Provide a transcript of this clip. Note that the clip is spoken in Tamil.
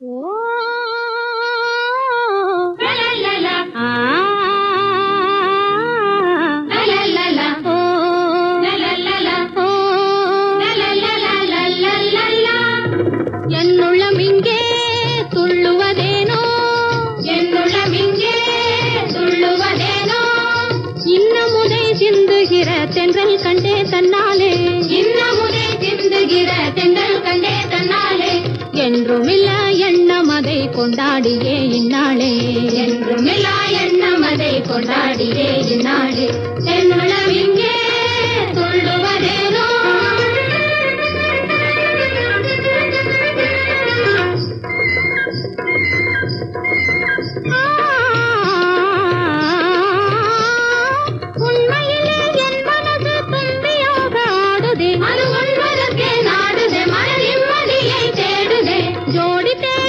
ஓ லலலலா, ஆ லலலலா, ஓ லலலலா, ஓ லலலலலலலலா. என்னுள்ளம் இங்கே துள்ளுவதேனோ என்னுள்ளமிங்கே துள்ளுவதேனோ இன்னமுதை சிந்துகிற தென்றல் கண்டே தன்னாலே இன்னமுதே சிந்துகிற தென்றல் கண்டே தன்னாலே என்றுமில்ல எண்ணம் அதை கொண்டாடியே இந்நாளே என்றுமில்லா எண்ணம் அதை கொண்டாடியே இந்நாளே என்னுள்ளமிங்கே துள்ளுவதேனோ ஆ, உண்மையிலே என் மனது தும்பியாக ஆடுதே அது உண்மதற்கே நாடுதே மன நிம்மதியை தேடுதே ஜோடி தேடி